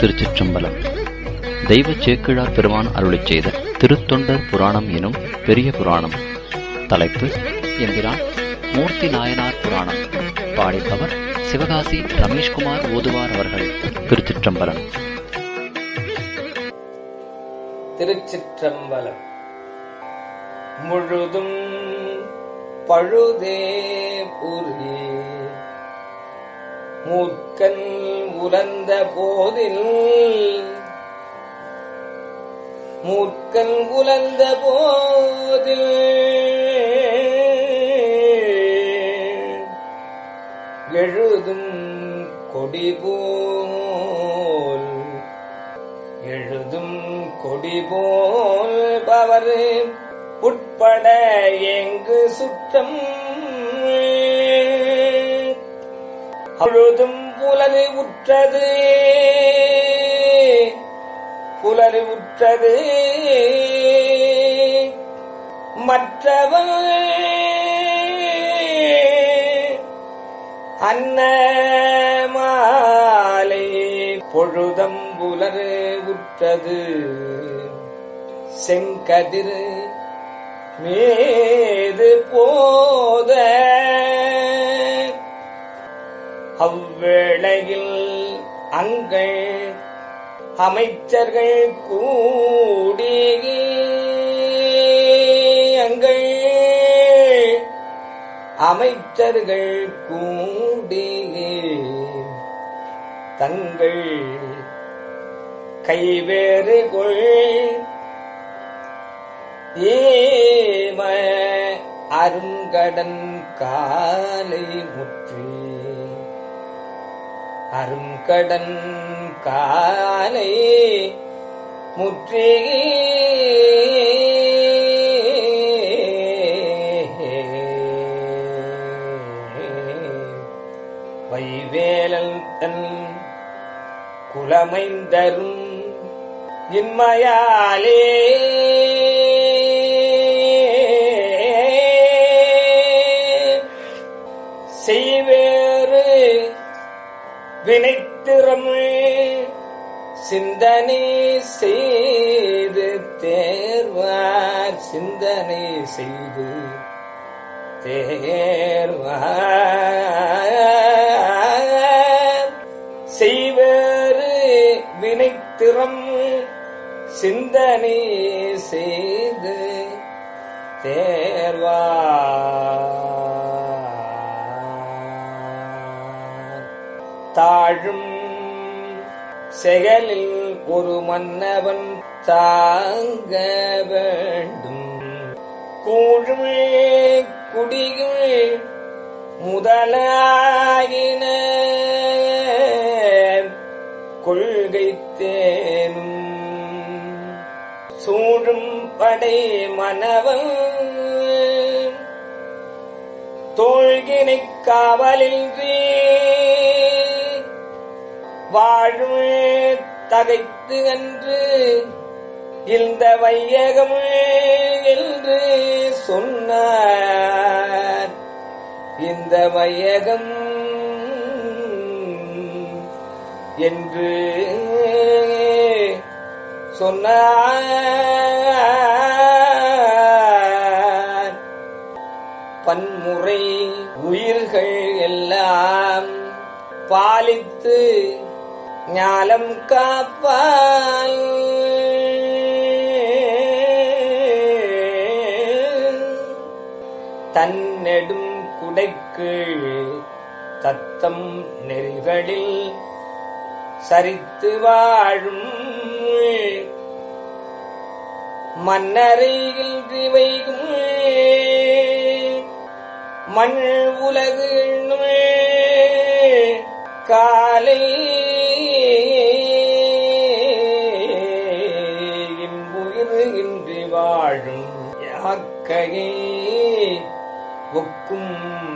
திருச்சிற்றம்பலம் தெய்வ சேக்கிழார் பெருமான் அருளிச் செய்த திருத்தொண்டர் புராணம் எனும் பெரிய புராணம் தலைப்பு எம்பிரான் மூர்த்தி நாயனார் புராணம் பாடிப்பவர் சிவகாசி ரமேஷ்குமார் ஓதுவார் அவர்கள் திருச்சிற்றம்பலம் திருச்சிற்றம்பலம் முழுதும் பழுதே புரி மூர்க்கன் உலர்ந்த போதில் மூர்க்கன் உலர்ந்த போதில் எழுதும் கொடி போல் எழுதும் கொடி போல் பவர் உட்பட எங்கு சுற்றம் அழுதும் புலரி உற்றது புலரி உற்றது மற்றவன் அன்னமாலை பொழுதம் புலரு உற்றது செங்கதிர் மீது போத அவ்வேளையில் அங்கள் அமைச்சர்கள் கூடி அங்கள் அமைச்சர்கள் கூடி தங்கள் கைவேறு கொள் ஏம அருங்கடன் காலை முற்றி அருங்கடன் காலை முற்றி வைவேலல் தன் குலமைந்தரும் இன்மையாலே செய்வேறு வினைத்திறம் சிந்தனை செய்து தேர்வார் சிந்தனை செய்து தேர்வார் செய்வேறு வினைத்திறம் சிந்தனை செய்து தேர்வார் தாழும் செயலில் ஒரு மன்னவன் தாங்க வேண்டும் கூழும் குடியும் முதலாயின கொள்கை தேனும் சூழும் படை மனவன் தோள்கினை காவலின்றி வாழும் தகைத்து அன்று இந்த வையகம் என்று சொன்னார் இந்த வையகம் என்று சொன்னார் பன்முறை உயிர்கள் எல்லாம் பாலித்து ஞாலம் காப்பால் தன்னெடும் குடைக்கு தத்தம் நெறிகளில் சரித்து வாழும் மன்னரையில் வைகும் மண் உலகு எண்ணுமே காலை உயிர் இன்றி வாழும் யாக்கையே ஒக்கும்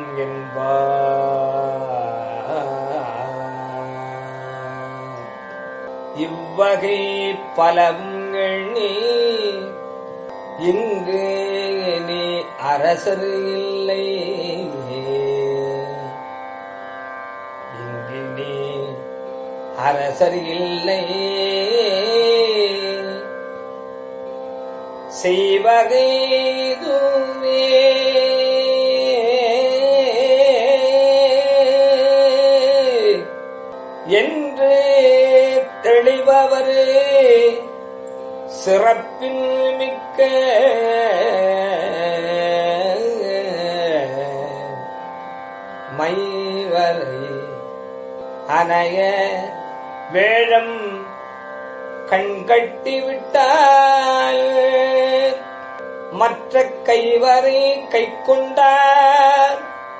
என்பார் இவ்வகை பலவும் எண்ணி இங்கு நீ அரசர் இல்லை இங்கு நீ அரசர் இல்லை செய்வகை இதுவே என்று தெளிபவரே சிறப்பின் மிக்க மைவரை அணைய வேழம் கண்கட்டி விட்டால் மற்ற கைவரை கை கொண்டார்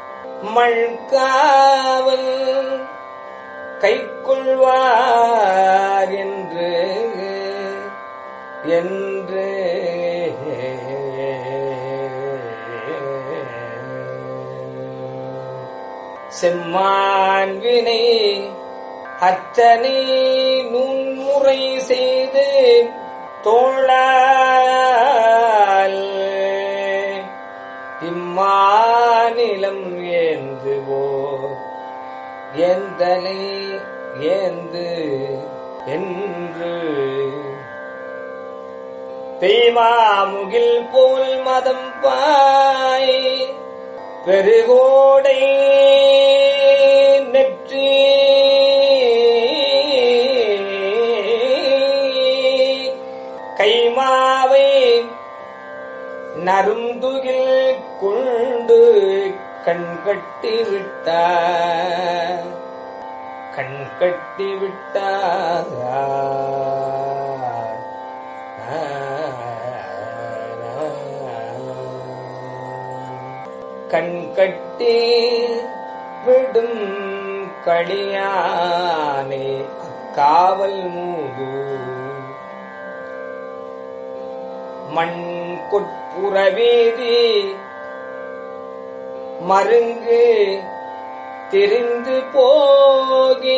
மழ்காவல் கை கொள்வார் என்று என்று செம்மான் வினை அத்தனை நுண்முறை செய்து தோழால் இம்மாநிலம் ஏந்துவோ ஏந்தலை ஏந்து என்று பெய்மாமுகில் போல் மதம் பாய் பெருகோடை நெற்றி கைமாவை நருந்துகில் கொண்டு கண்கட்டி விட்டார் கண்கட்டி விட்டார் கண்கட்டி விடும் களியானே காவல் மூது மண் கொட்புறவேதி மருங்கு தெரிந்து போகி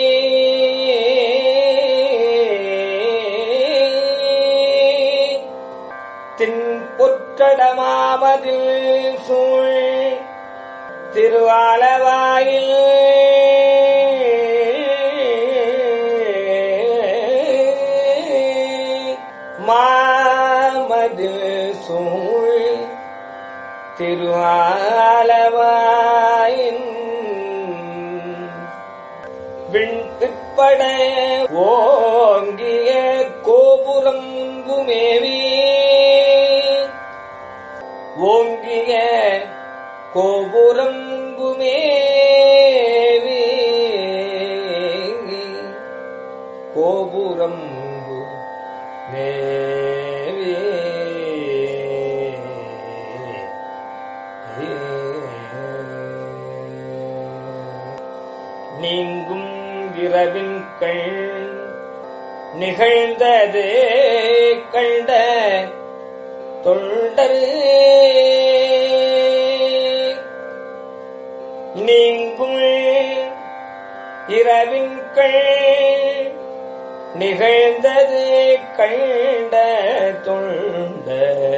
தின் பொற்றடமாமதில் சூழ் திருவாலவாயில் மாமதில் சூழ் திருவாலவாயின் விண்பிற்பட ஓங்கிய கோபுரம் முன்புமேவி ஓங்கிய கோபுரம் முன்புமேவி கோபுரம் முன்பு மேவி நீங்கும் இரவின் கள் நிகழ்ந்தது கண்ட தொண்டர் நீங்கும் இரவின் கள் நிகழ்ந்தது கண்ட தொண்ட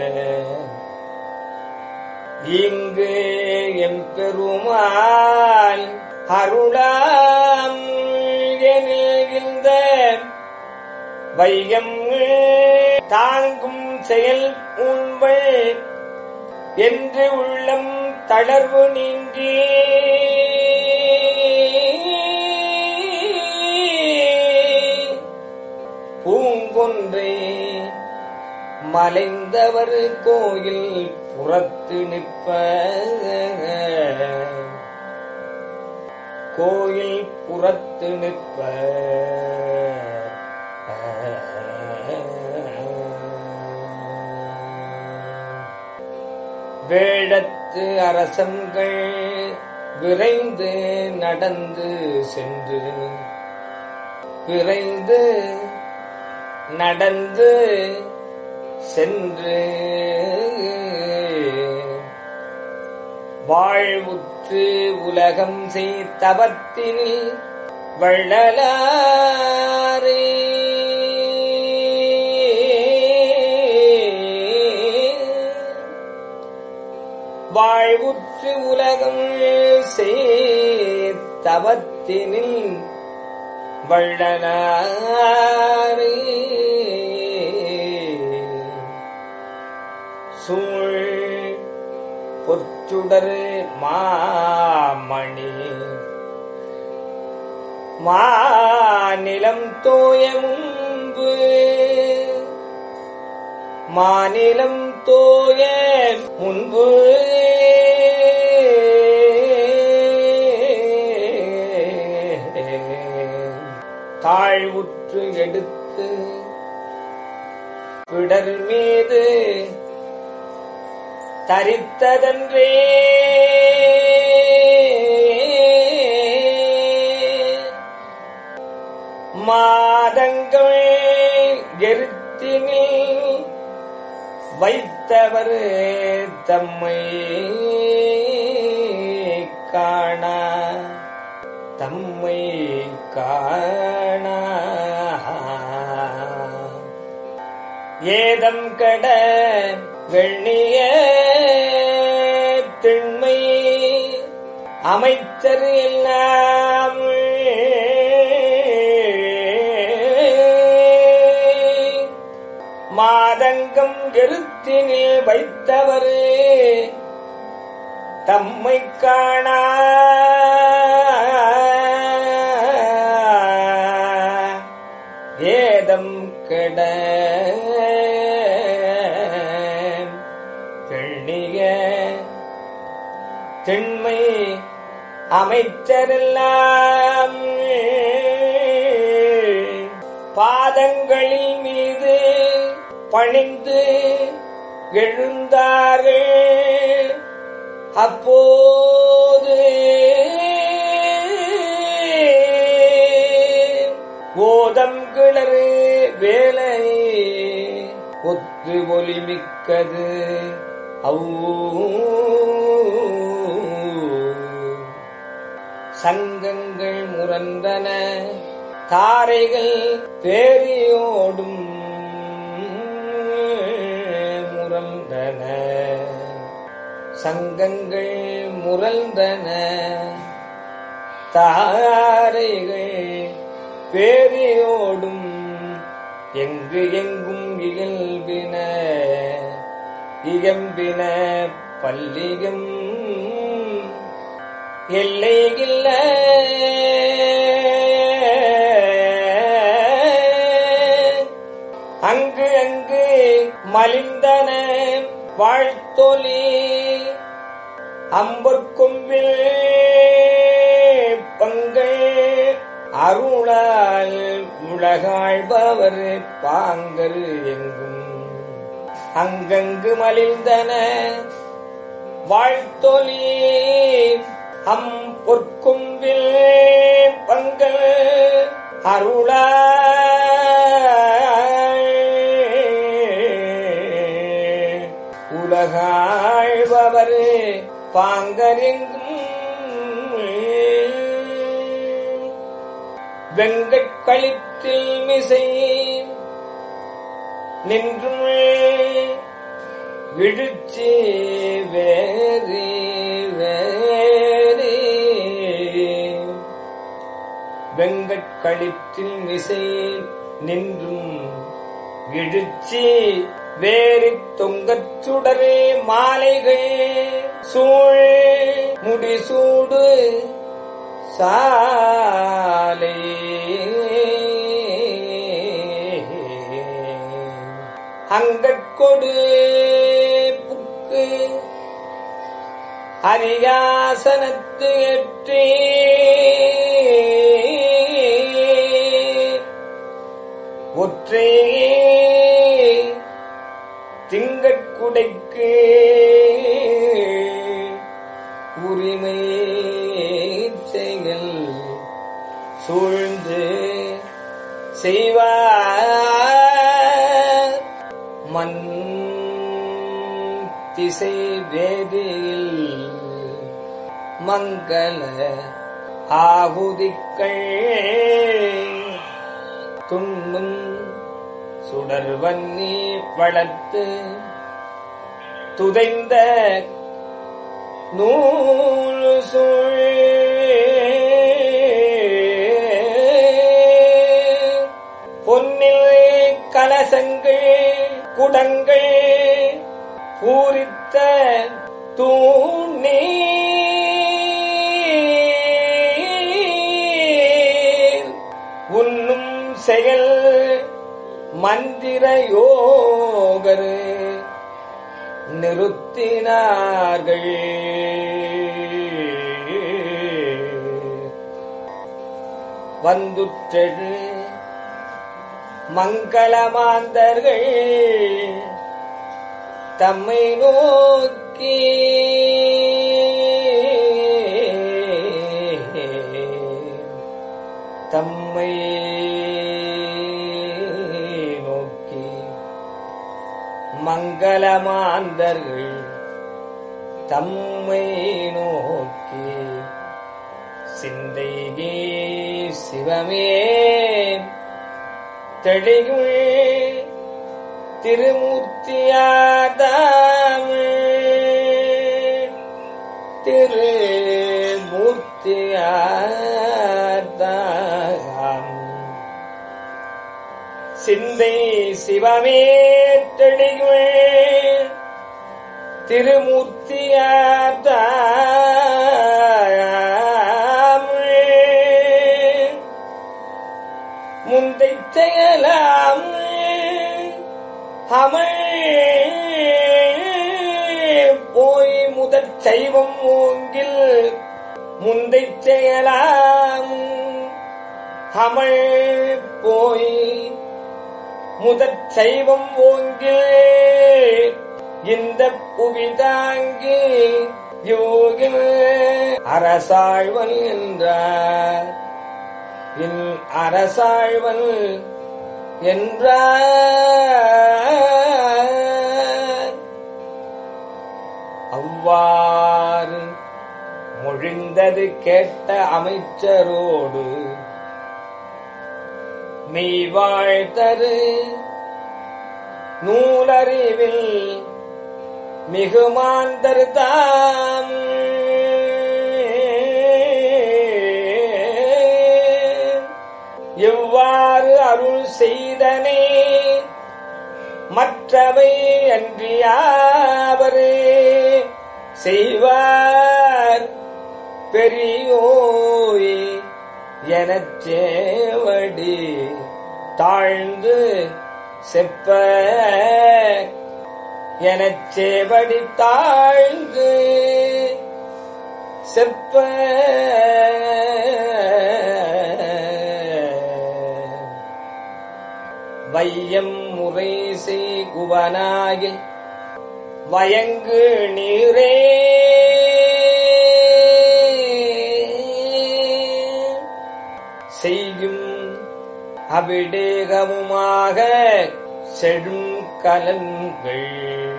இங்கு எம் பெருமாள் அருளாம் எனில்கின்ற வையம் தாங்கும் செயல் உண்பள் என்று உள்ளம் தளர்வு நீங்கி பூங்கொன்றை மலைந்தவர் கோயில் புறத்து நிற்ப கோயில் புறத்து நிற்ப வேடத்து அரசன்கள் விரைந்து நடந்து சென்று விரைந்து நடந்து சென்று வாழ்வுற்று உலகம் செய்தவத்தினில் வள்ளலாரே வாழ்வுற்று உலகம் செய்தவத்தினில் வள்ளலாரே சூழ் பொற்சுடர் மாமணி மாநிலம் தோய முன்பு மாநிலம் தோய முன்பு தாழ்வுற்று எடுத்து பிடர் மீது தரித்ததன்றே மாதங்கள் எருத்தினில் வைத்தவர் தம்மை காண தம்மை காண ஏதம் கட வெள்ளிய திண்மை அமைச்சர் எல்லாம் மாதங்கம் எருத்தினில் வைத்தவரே தம்மை காண ஏதம் கெட பெண்ணிய திண்மை அமைச்சரெல்லாம் பாதங்களில் மீது பணிந்து எழுந்தார்கள் அப்போது ஓதம் கிளறு வேலை ஒத்து ஒலிமிக்கது அவு சங்கங்கள் முரந்தன தாரைகள் பேரியோடும் முரந்தன சங்கங்கள் முரந்தன தாரைகள் பேரியோடும் எங்கு எங்கும் இயல்பின இயம்பின பல்லிகம் எல்லையில்ல அங்கு அங்கு மலிந்தன வாழ்த்தொலி அம்பற்கொம்பில் பங்கள் அருளால் உலகாழ்பவர் பாங்கர் எங்கும் அங்கங்கு மலிந்தன வாழ்த்தொலி அம் பொற்கொம்பில் பங்கள் அருளாள் உலகாழ்பவர் பாங்கரெங்கும் வெங்கட்களிற்றில் மிசை நின்றும் விழுச்சி வேறி வேறி வெங்கட்களிற்றில் மிசை நின்றும் இழுச்சி வேறி தொங்கச் சுடரே மாலைகள் சூழ் முடிசூடு சாலை அங்கட்கொடு புக்கு அரியாசனத்து ஏற்றி ஒற்றே திங்கட்குடைக்கு உரிமை செயல் சூழ்ந்து செய்வார் மண் திசை வேதியில் மங்கள ஆகுதிக்கள் துண்ணும் சுடர்வன்னி வளர்த்து துதைந்த நூல் முன்னில் கலசங்கள் குடங்கள் பூரித்த தூணி உன்னும் செயல் மந்திர யோகரு நிறுத்தினார்கள் வந்துற்றெழு மங்களமாந்தர்கள் தம்மை நோக்கி தம்மை நோக்கி மங்களமாந்தர்கள் தம்மை நோக்கி சிந்தையே சிவமே தெளிகுள் திருமூர்த்தியாதாம் திருமூர்த்தியாதாம் சிந்தை சிவமே தெளிகுள் திருமூர்த்தியாதாம் முந்தை செயலாம் அமல் போய் முதற் சைவம் ஓங்கில் முந்தை செயலாம் அமல் போய் முதற் சைவம் ஓங்கில் இந்த புவிதாங்கி யோகில் அரசாழ்வன் என்றார் இல் அரசாழ்வன் என்றார் அவ்வாறு மொழிந்தது கேட்ட அமைச்சரோடு மெய்வாழ்த்தரு நூலறிவில் மிகுமாந்தர் தாம் எவ்வாறு அருள் செய்தனே மற்றவை அன்றியாவரே செய்வார் பெரியோய் எனச் சேவடி தாழ்ந்து செப்ப எனச் சேவடி தாழ்ந்து செப்ப வையம் முறை செய்குவனாகில் வயங்கு நீரே செய்யும் அபிடேகமுமாக செழும் கலன்கள்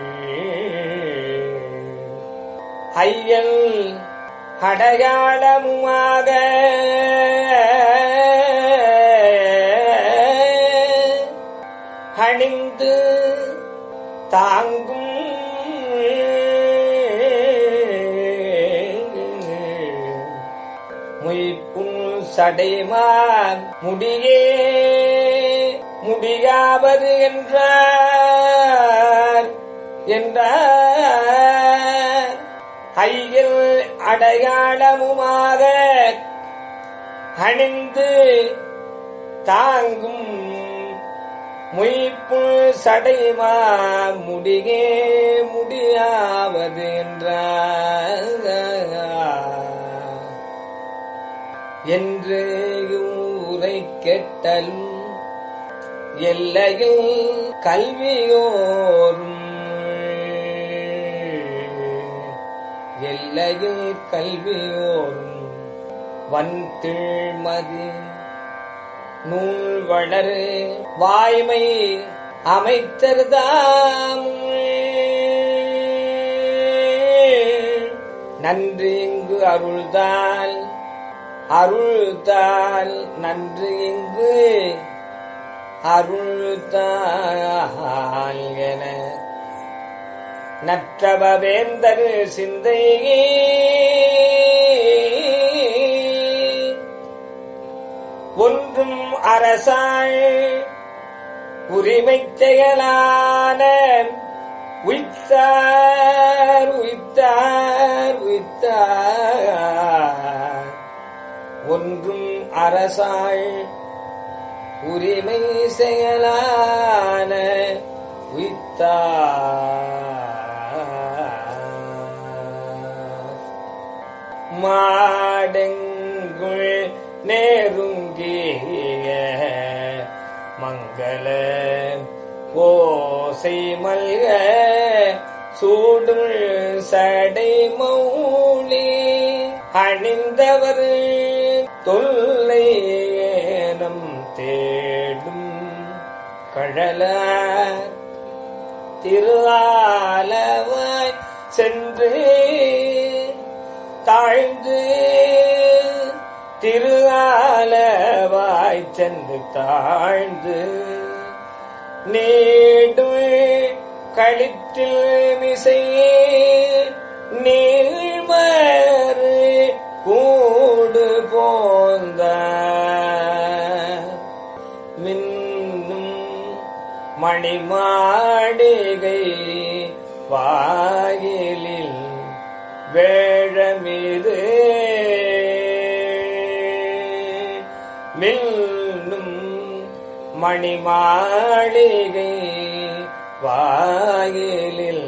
ஐயல் அடையாளமுமாக அணிந்து தாங்கும் முய்ப்புண் சடைமான் முடியே முடியாவது என்றார் என்றார் ஐயில் அடையாளமுமாக அணிந்து தாங்கும் மொய்ப்பு சடைமா முடியே முடியாவது என்றார் என்று ஊரை கெட்டலும் எல்லையில் கல்வியோரும் எல்லையில் கல்வியோரும் வன்திழ்மதி நூல் வளரு வாய்மை அமைத்தர்தாம் நன்றி இங்கு அருள்தால் அருள்தால் நன்று இங்கு அருள்தால் என நற்றபவேந்தர் சிந்தையே ஒன்றும் அரசாள் உரிமைச் செயலான உய்த்தார் உய்த்தார் உய்த்தார் ஒன்றும் அரசாள் உரிமை செயலான உய்த்தார் மாடெங்குள் நேருங்கிய மங்கள ஓசை மல்க சூடுள் சடை மௌலி அணிந்தவர் தொல்லையேனம் தேடும் கழல திருவாலவாய் சென்று தாழ்ந்து திருவாலவாய் சென்று தாழ்ந்து நீடும் களிற்றில் மிசையே நீழ்மறு கூடு போந்த மின்னும் மணிமாடிகை வாயிலில் வேழமீது மில்லும் மணிமாளிகை வாயிலில்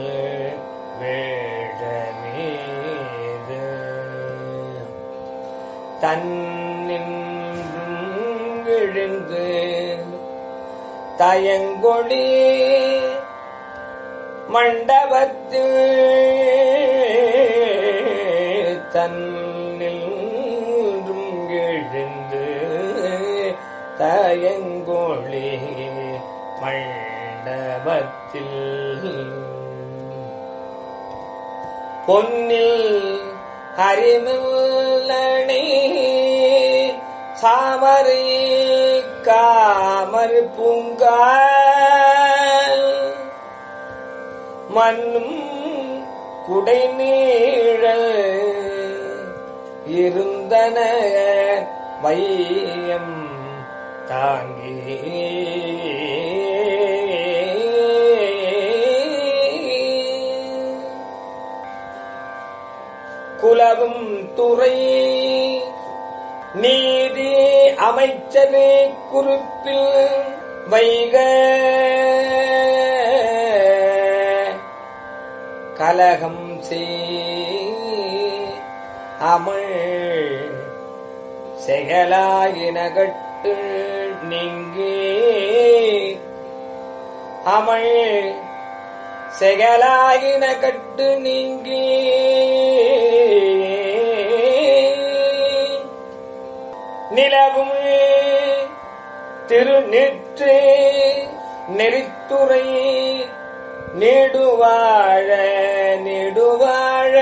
வேழமீது தன்னின்றும் விழுந்து தயங்கொடி மண்டபத்தில் தன்னின்றும் எழுந்து தயங்கொழி மண்டபத்தில் பொன்னில் ஹரிமில்லணி சாமரை காமர் பூங்கால் மண்ணும் குடைநீழல் இருந்தன வையம் தாங்கி குலவும் துறை நீதி அமைச்சரே குறிப்பில் வைக கலகம் செய் அமிழ் செயலாயினகட்டு நீங்கி அமிழ் செகலாயின கட்டு நீங்கி நிலவும் திருநீற்று நெறித்துறை நெடுவாழ நெடுவாழ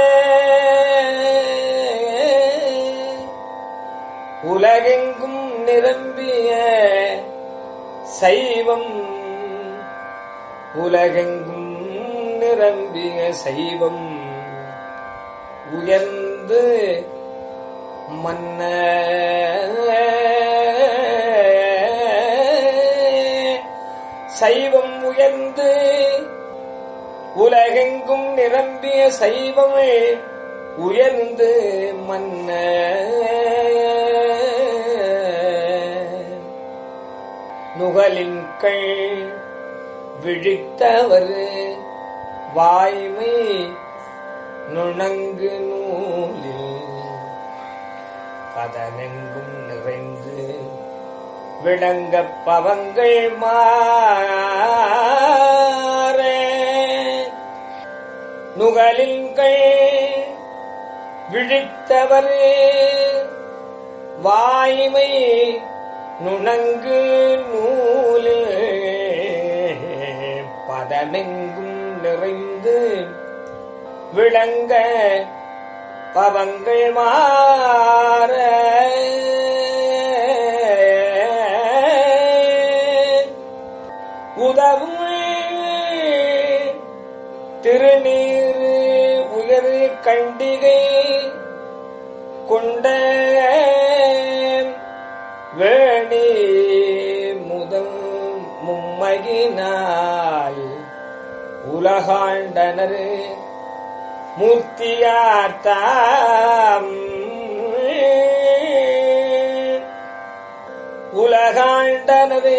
உலகெங்கும் நிரம்பிய சைவம் உலகெங்கும் நிரம்பிய சைவம் உயர்ந்து மன்ன சைவம் உயர்ந்து உலகெங்கும் நிரம்பிய சைவமே உயர்ந்து மன்ன நுகலின் கள் விழித்தவர் வாய்மை நுணங்கு நூலில் பதனெங்கும் நிறைந்து விளங்க பவங்கள் மாற நுகலின்கள் விழித்தவரே வாய்மை நுணங்கு நூலில் பதமெங்கும் நிறைந்து விளங்க பவங்கள் மாற உதவும் திருநீர் உயர் கண்டிகை கொண்ட வேணி முதல் மும்மையினால் உலகாண்டனர் மூர்த்தியாத்தாம் உலகாண்டனரே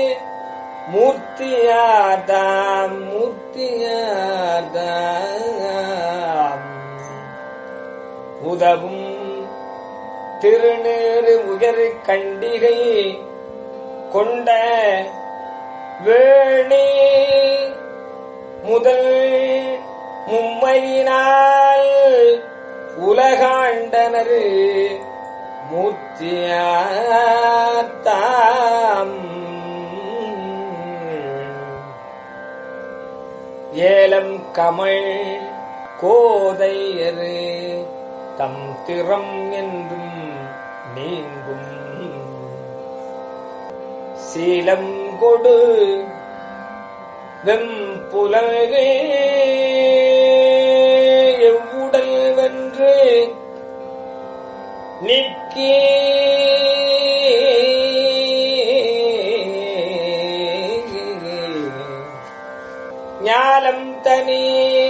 மூர்த்தியாதாம் மூர்த்தியாதாம் உதவும் திருநீறு உயர் கண்டிகை கொண்ட வேணி முதல் மும்மையினால் உலகாண்டனர் மூர்த்தியாத்தாம் ஏலம் கமல் கோதையரு தம் திறம் என்றும் நீங்கும் சீலம் கொடு வெம்புலகு எவ்வுடல் வென்று நிக்கி ஞாலம் தனி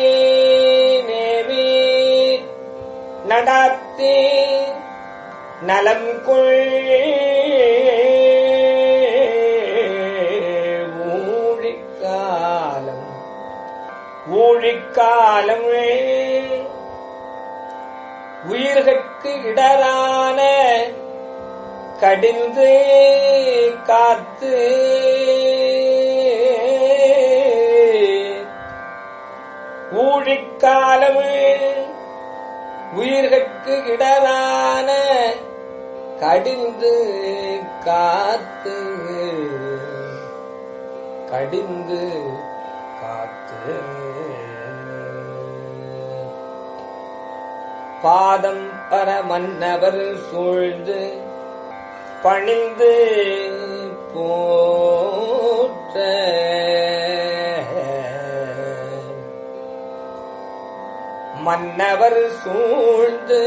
நேமி நடாத்தி நலம் கொள் ஊழிக்காலம் ஊழிக்காலம் உயிர்கட்கு இடரான கடிந்து காத்து ஊழிக்காலம் உயிர்கட்கு இடரான கடிந்து காத்து கடிந்து காத்து பாதம் பர மன்னவர் சூழ்ந்து பணிந்து போற்ற மன்னவர் சூழ்ந்து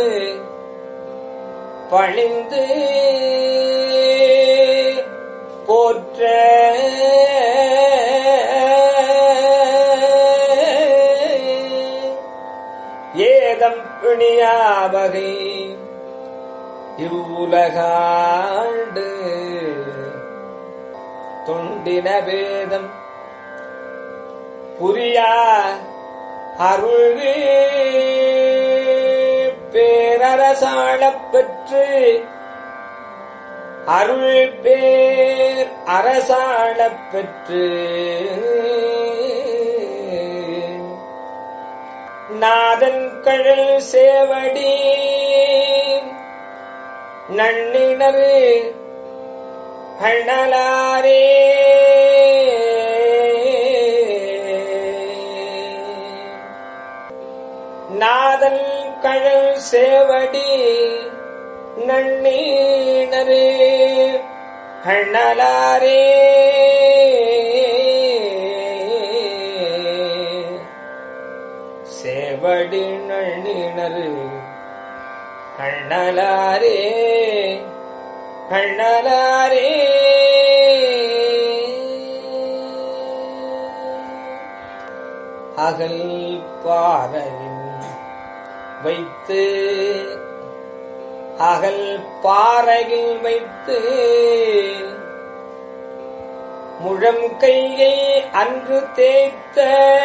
பணிந்து போற்ற ஏதம் பிணியாவகை இவ்வுலகாண்டு தொண்டின வேதம் புரியா அருள் பேரரசாளப் பெற்று அருள் பேர் அரசாளப் பெற்று நாதன் கழல் சேவடி நன்னினரு அண்ணலாரே நாதன் கழல் சேவடி நன்னீனரு அண்ணலாரே சேவடி நன்னினரு அண்ணலாரே அண்ணலாரே அகல் பாறையின் வைத்து அகல் பாறையில் வைத்து முழம் கையை அன்று தேய்த்த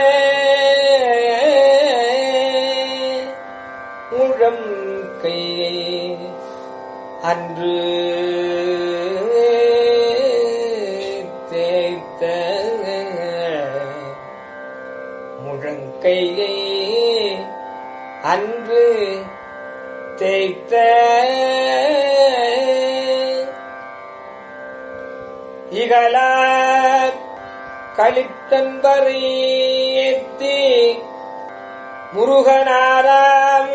முழம் கையை அன்று தேய்த்த முழங்கையை அன்று தேய்த்த இகலா களித்தன்பரை ஏத்தி முருகனாராம்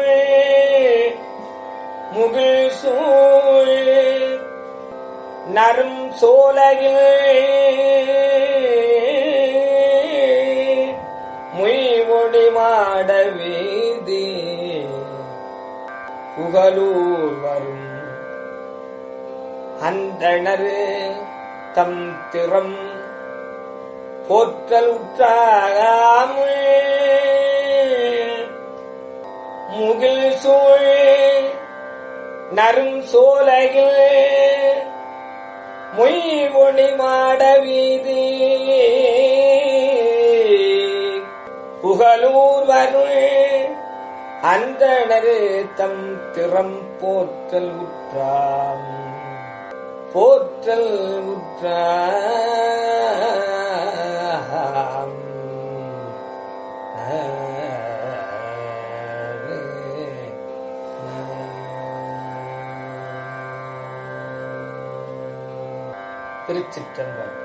முகில் சூழ் நரும் சோலையில் முய்மொழி மாட வீதி புகழூர் வரும் அந்தணரு தம் திறம் போற்றல் உற்றாகாமல் முகில் சூழ் நரும் சோலையில் மொய் ஒளி மாட வீதி புகழூர் வருள் அந்தணரு தம் திறம் போற்றல் உற்றாம் போற்றல் உற்றாம் திருச்சிற்றம்பலம்